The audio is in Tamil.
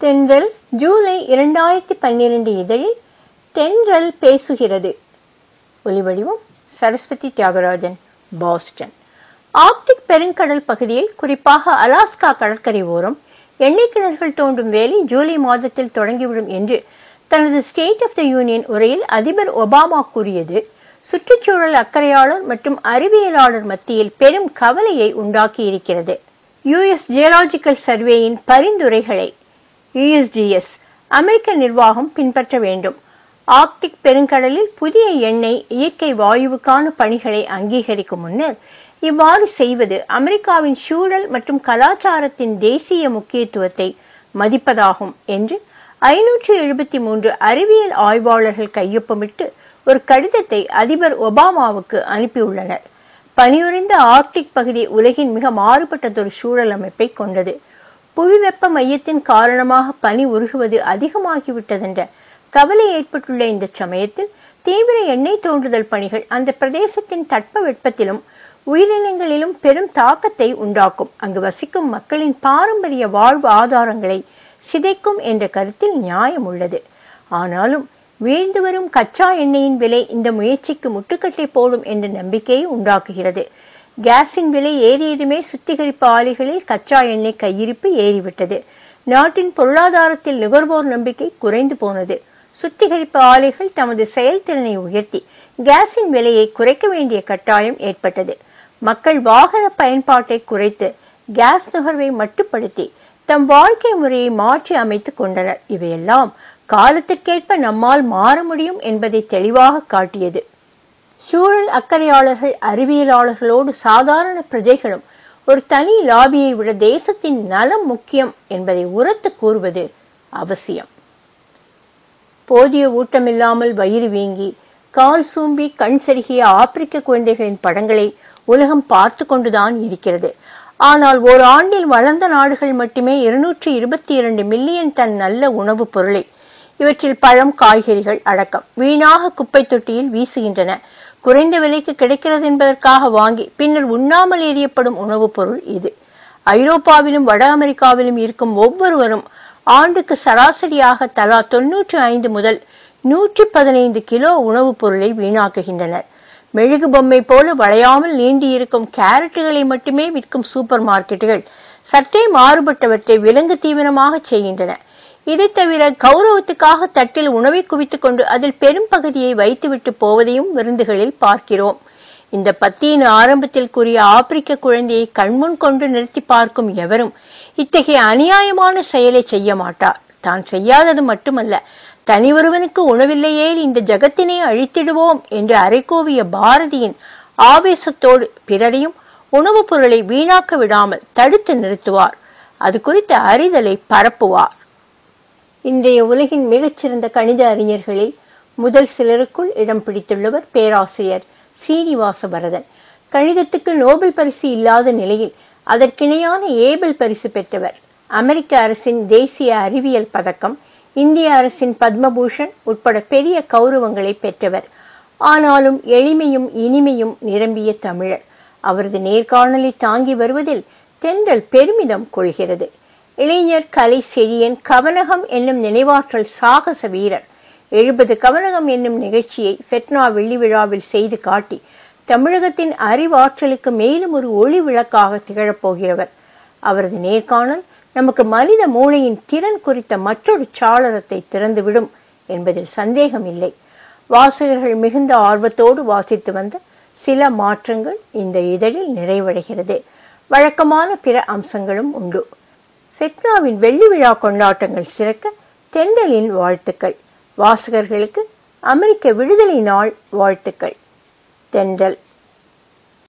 தென்றல் ஜூலை இரண்டாயிரத்தி பன்னிரண்டு இதழில் தென்றல் பேசுகிறது ஒலிவடிவம் சரஸ்வதி தியாகராஜன் பாஸ்டன் ஆர்க்டிக் பெருங்கடல் பகுதியில் குறிப்பாக அலாஸ்கா கடற்கரை ஓரம் எண்ணெய் கிணறுகள் தோண்டும் வேலை ஜூலை மாதத்தில் தொடங்கிவிடும் என்று தனது ஸ்டேட் ஆஃப் த யூனியன் உரையில் அதிபர் ஒபாமா கூறியது சுற்றுச்சூழல் அக்கறையாளர் மற்றும் அறிவியலாளர் மத்தியில் பெரும் கவலையை உண்டாக்கி இருக்கிறது யுஎஸ் ஜியலாஜிக்கல் சர்வேயின் பரிந்துரைகளை யுஎஸ்டிஎஸ் அமெரிக்க நிர்வாகம் பின்பற்ற வேண்டும் ஆர்க்டிக் பெருங்கடலில் புதிய எண்ணெய் இயற்கை வாயுவுக்கான பணிகளை அங்கீகரிக்கும் முன்னர் இவ்வாறு செய்வது அமெரிக்காவின் சூழல் மற்றும் கலாச்சாரத்தின் தேசிய முக்கியத்துவத்தை மதிப்பதாகும் என்று ஐநூற்று எழுபத்தி மூன்று அறிவியல் ஆய்வாளர்கள் கையொப்பமிட்டு ஒரு கடிதத்தை அதிபர் ஒபாமாவுக்கு அனுப்பியுள்ளனர் பனியுறைந்த ஆர்க்டிக் பகுதி உலகின் மிக மாறுபட்டதொரு சூழல் அமைப்பை கொண்டது புவி வெப்ப மையத்தின் காரணமாக பனி உருகுவது அதிகமாகிவிட்டதென்ற கவலை ஏற்பட்டுள்ள இந்த சமயத்தில் தீவிர எண்ணெய் தோன்றுதல் பணிகள் அந்த பிரதேசத்தின் தட்ப வெப்பத்திலும் உயிரினங்களிலும் பெரும் தாக்கத்தை உண்டாக்கும் அங்கு வசிக்கும் மக்களின் பாரம்பரிய வாழ்வு ஆதாரங்களை சிதைக்கும் என்ற கருத்தில் நியாயம் உள்ளது ஆனாலும் வீழ்ந்து வரும் கச்சா எண்ணெயின் விலை இந்த முயற்சிக்கு முட்டுக்கட்டை போடும் என்ற நம்பிக்கையை உண்டாக்குகிறது கேஸின் விலை ஏறியதுமே சுத்திகரிப்பு ஆலைகளில் கச்சா எண்ணெய் கையிருப்பு ஏறிவிட்டது நாட்டின் பொருளாதாரத்தில் நுகர்வோர் நம்பிக்கை குறைந்து போனது சுத்திகரிப்பு ஆலைகள் தமது செயல்திறனை உயர்த்தி கேஸின் விலையை குறைக்க வேண்டிய கட்டாயம் ஏற்பட்டது மக்கள் வாகன பயன்பாட்டை குறைத்து கேஸ் நுகர்வை மட்டுப்படுத்தி தம் வாழ்க்கை முறையை மாற்றி அமைத்துக் கொண்டனர் இவையெல்லாம் காலத்திற்கேற்ப நம்மால் மாற முடியும் என்பதை தெளிவாக காட்டியது சூழல் அக்கறையாளர்கள் அறிவியலாளர்களோடு சாதாரண பிரஜைகளும் ஒரு தனி லாபியை விட தேசத்தின் நலம் முக்கியம் என்பதை உரத்து கூறுவது அவசியம் போதிய ஊட்டமில்லாமல் வயிறு வீங்கி கால் சூம்பி கண் செருகிய ஆப்பிரிக்க குழந்தைகளின் படங்களை உலகம் பார்த்து கொண்டுதான் இருக்கிறது ஆனால் ஓர் ஆண்டில் வளர்ந்த நாடுகள் மட்டுமே இருநூற்றி இருபத்தி இரண்டு மில்லியன் டன் நல்ல உணவுப் பொருளை இவற்றில் பழம் காய்கறிகள் அடக்கம் வீணாக குப்பை தொட்டியில் வீசுகின்றன குறைந்த விலைக்கு கிடைக்கிறது என்பதற்காக வாங்கி பின்னர் உண்ணாமல் எரியப்படும் உணவுப் பொருள் இது ஐரோப்பாவிலும் வட அமெரிக்காவிலும் இருக்கும் ஒவ்வொருவரும் ஆண்டுக்கு சராசரியாக தலா தொன்னூற்றி ஐந்து முதல் நூற்றி பதினைந்து கிலோ உணவுப் பொருளை வீணாக்குகின்றனர் மெழுகு பொம்மை போல வளையாமல் நீண்டி இருக்கும் கேரட்டுகளை மட்டுமே விற்கும் சூப்பர் மார்க்கெட்டுகள் சற்றே மாறுபட்டவற்றை விலங்கு தீவனமாக செய்கின்றன இதை தவிர கௌரவத்துக்காக தட்டில் உணவை குவித்துக் கொண்டு அதில் பெரும் பகுதியை வைத்துவிட்டு போவதையும் விருந்துகளில் பார்க்கிறோம் இந்த பத்தியின் ஆரம்பத்தில் கூறிய ஆப்பிரிக்க குழந்தையை கண்முன் கொண்டு நிறுத்தி பார்க்கும் எவரும் இத்தகைய அநியாயமான செயலை செய்ய மாட்டார் தான் செய்யாதது மட்டுமல்ல தனி ஒருவனுக்கு உணவில்லையே இந்த ஜகத்தினை அழித்திடுவோம் என்று அரைக்கோவிய பாரதியின் ஆவேசத்தோடு பிறரையும் உணவுப் பொருளை வீணாக்க விடாமல் தடுத்து நிறுத்துவார் அது குறித்த அறிதலை பரப்புவார் இன்றைய உலகின் மிகச்சிறந்த கணித அறிஞர்களில் முதல் சிலருக்குள் இடம் பிடித்துள்ளவர் பேராசிரியர் சீனிவாச பரதன் கணிதத்துக்கு நோபல் பரிசு இல்லாத நிலையில் அதற்கிணையான ஏபல் பரிசு பெற்றவர் அமெரிக்க அரசின் தேசிய அறிவியல் பதக்கம் இந்திய அரசின் பத்மபூஷன் உட்பட பெரிய கௌரவங்களை பெற்றவர் ஆனாலும் எளிமையும் இனிமையும் நிரம்பிய தமிழர் அவரது நேர்காணலை தாங்கி வருவதில் தென்றல் பெருமிதம் கொள்கிறது இளைஞர் கலை செழியன் கவனகம் என்னும் நினைவாற்றல் சாகச வீரர் எழுபது கவனகம் என்னும் நிகழ்ச்சியை ஃபெட்னா வெள்ளி விழாவில் செய்து காட்டி தமிழகத்தின் அறிவாற்றலுக்கு மேலும் ஒரு ஒளி விளக்காக திகழப்போகிறவர் அவரது நேர்காணல் நமக்கு மனித மூளையின் திறன் குறித்த மற்றொரு சாளரத்தை திறந்துவிடும் என்பதில் சந்தேகம் இல்லை வாசகர்கள் மிகுந்த ஆர்வத்தோடு வாசித்து வந்த சில மாற்றங்கள் இந்த இதழில் நிறைவடைகிறது வழக்கமான பிற அம்சங்களும் உண்டு ஃபெட்னாவின் வெள்ளி விழா கொண்டாட்டங்கள் சிறக்க தென்றலின் வாழ்த்துக்கள் வாசகர்களுக்கு அமெரிக்க விடுதலை நாள் வாழ்த்துக்கள் தென்றல்